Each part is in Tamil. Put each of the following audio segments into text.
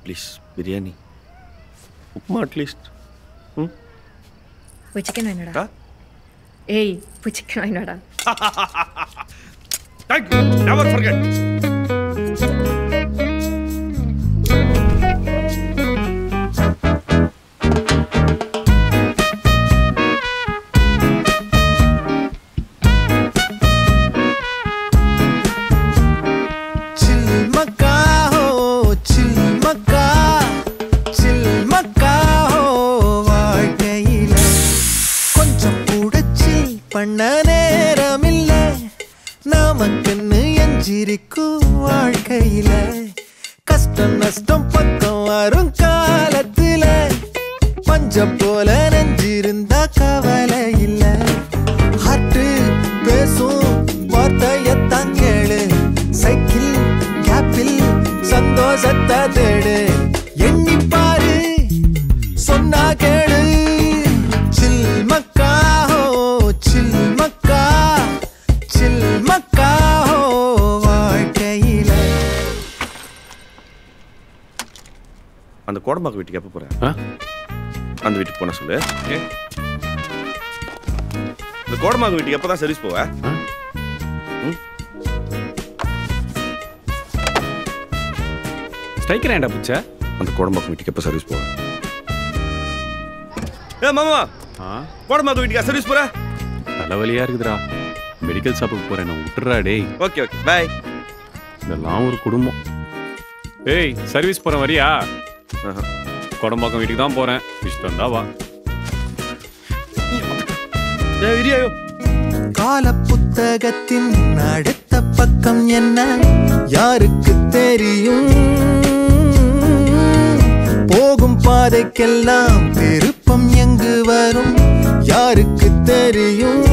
ப்ளீஸ் பிரியாணி உப்புமா அட்லீஸ்ட் ம் போய் சிக்கன் வாங்கினடா ஆ ஏய் போய் சிக்கன் வாங்கினடா தேங்க் யூ நெவர் ஃபர்கெட் சில்மக்கா ஹோ சில்மக்கா சில்மக்கா ஹோ வாழ்க்கையில கொஞ்சம் கூட சில் பண்ண நேரமில்ல நமக்குன்னு எஞ்சிருக்கும் வாழ்க்கையில கஷ்டம் நஷ்டம் பக்கம் வரும் காலத்துல பஞ்சம் போல நெஞ்சிருந்தா கவலை இல்ல ஹார்ட்டு பேசும் வார்த்தையத்தான் கேளு சைக்கிள் கேப்பில் சந்தோஷத்தை தேடு எண்ணி பாரு சொன்னா கேளு சில் மக்கா ஹோ சில் மக்கா சில் மக்கா ஹோ வாழ்க்கையில அந்த கோடம்பாக்கு வீட்டுக்கு எப்போ போகிறேன் ஆ அந்த வீட்டுக்கு போன சொல்லு ஏ இந்த கோடம்பாக்கு வீட்டுக்கு எப்போ தான் சர்வீஸ் போவ ஆ? ஸ்ட்ரைக்கர் ஏன்டா பிச்சை அந்த கோடம்பாக்கு வீட்டுக்கு எப்போ சர்வீஸ் போவேன் ஏ மாமா ஆ கோடம்பாக்கு வீட்டுக்கு சர்வீஸ் போற தலைவலியா இருக்குதுடா மெடிக்கல் ஷாப்புக்கு போறேன் நான் விட்டுறா டேய் ஓகே ஓகே பாய் இதெல்லாம் ஒரு குடும்பம் ஏய் சர்வீஸ் போறேன் வரியா கொடம்பாக்கம் வீட்டுக்கு தான் போறேன் இஷ்டம் தான் வா ஏ இரியாயோ கால புத்தகத்தின் அடுத்த பக்கம் என்ன யாருக்கு தெரியும் போகும் பாதைக்கெல்லாம் திருப்பம் எங்கு வரும் யாருக்கு தெரியும்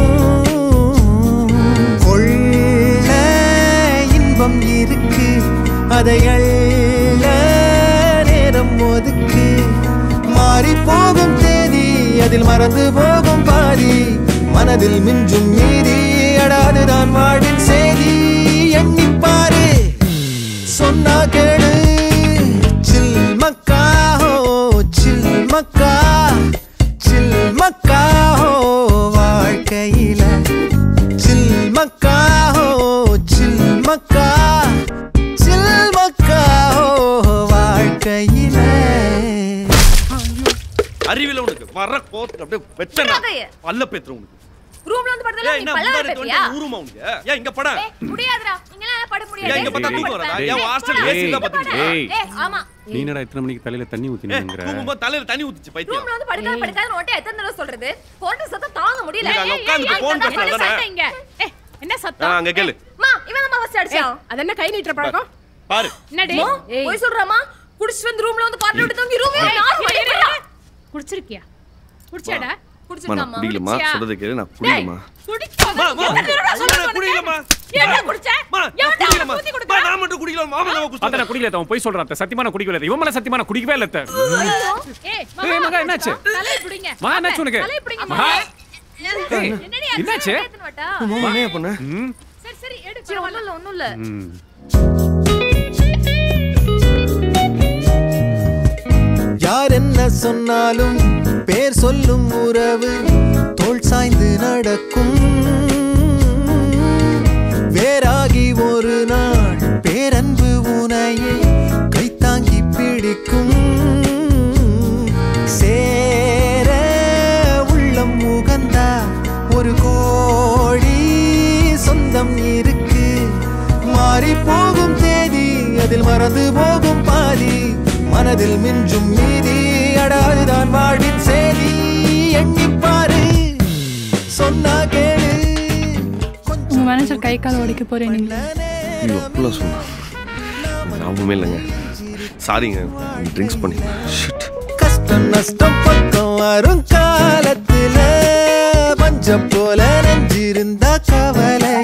கொள்ள இன்பம் இருக்கு அதை அள்ள நேரம் ஒதுக்கு மாறி போகும் தேதி அதில் மறந்து போகும் பாதி மனதில் மிஞ்சும் மீதி அடாதுதான் வாழ்வின் செய்தி எண்ணிப்பாரு சொன்னா கேளு சில் மக்கா ஹோ சில் மக்கா சில் மக்கா ஹோ வாழ்க்கையில சில் மக்கா ஹோ சில் மக்கா சில் மக்கா ஹோ வாழ்க்கையில அறிவில உனக்கு வர கோத்து அப்படியே வெச்சனா கைய. பல்ல பேத்துற உனக்கு ரூம்ல வந்து படுத்தல ஏய் நீ என்ன பல்ல முன்னாடி வைப்பியா வந்து ஊருமா உனக்கு ஏன் இங்க பட ஏய் முடியாதுடா இங்கலாம் பட முடியாது ஏன் இங்க பார்த்தா தூக்கம் வராதா டேய். ஏன் ஹாஸ்டல் ஏசி தான் பாத்துக்கிட்டு ஏய். ஏய் ஆமா நீ என்னடா இத்தனை மணிக்கு தலையில தண்ணி ஏய் ஊத்தினுங்கிற தூங்கும்போது தலையில தண்ணி ஊத்திச்சு பைத்தியம் ரூம்ல வந்து படுக்காத படுக்காத ஓட்டே எத்தனை தடவை சொல்றது போன் சத்தம் தாங்க முடியல நீங்க அங்க உட்கார்ந்துட்டு phone பேசுறது தானே? இங்க ஏய், என்ன ஆ, சத்தம் அங்க கேளு மா இவன் தான் ஃபர்ஸ்ட் அடிச்சான் அது என்ன கை நீட்டுற பழக்கம் பாரு என்னடி மா, ஏய், போய் சொல்றாமா குடிச்சிட்டு வந்து ரூம்ல வந்து பாட்டு விட்டு தூங்கி ரூம்ல ஏய், நாலு மணி இரு, இரு, இரு. குடிச்சிருக்கியா குடிச்சாடா மா நான் குடிச்சிட்டாமா குடிக்கலமா குடிச்சியா? சொல்றது கேளு நான் குடிக்கலமா குடிக்காத. மா, மா, எத்தனை தடவை நான் சொல்றது உனக்கு? குடிக்கலமா. என்ன குடிச்ச? மா நான் எவன்டா குடிக்கலமா ஊத்தி மா, கொடுத்தா? நான் மட்டும் குடிக்கல மாமா நான் அத குடிச்சேன் நான் குடிக்கல அவன் போய் சொல்றான் அத்தை. சத்தியமா நான் குடிக்கவே இல்லை இவன் மேல சத்தியமா நான் குடிக்கவே இல்லை அத்தை. ஏய், ஏய், மகா, என்னாச்சு? தலையை பிடிங்க. மகா, என்னாச்சு உனக்கு? தலையை பிடிங்க, மகா. மகா. ஏய், என்னடி என்னாச்சு ஏத்துன மாட்டா மாமா என்ன பண்ண ம், சரி சரி எடு சரி ஒண்ணும் இல்ல ஒண்ணும் இல்ல ம். யார் என்ன சொன்னாலும் பேர் சொல்லும் உறவு தோள் சாய்ந்து நடக்கும் வேறாகி ஒரு நாள் பேரன்பு உனையே கைத்தாங்கி பிடிக்கும் சேர உள்ளம் உகந்தா ஒரு கோடி சொந்தம் இருக்கு மாறி போகும் தேதி அதில் மறந்து போகும் பாதி மனதில் மிஞ்சும் மீதி அடாதுதான் வாழ்வின் செய்தி எண்ணிப்பாரு சொன்னா கேளு உங்க மேனேஜர் கை கால் உடைக்க போறேன் நீங்க ஐயோ அப்படிலாம் சொன்னா ஞாபகமே இல்லைங்க சாரிங்க ட்ரிங்க்ஸ் பண்ணி ஷிட் கஷ்டம் நஷ்டம் பக்கம் வரும் காலத்துல பஞ்சம் போல நெஞ்சிருந்தா கவலை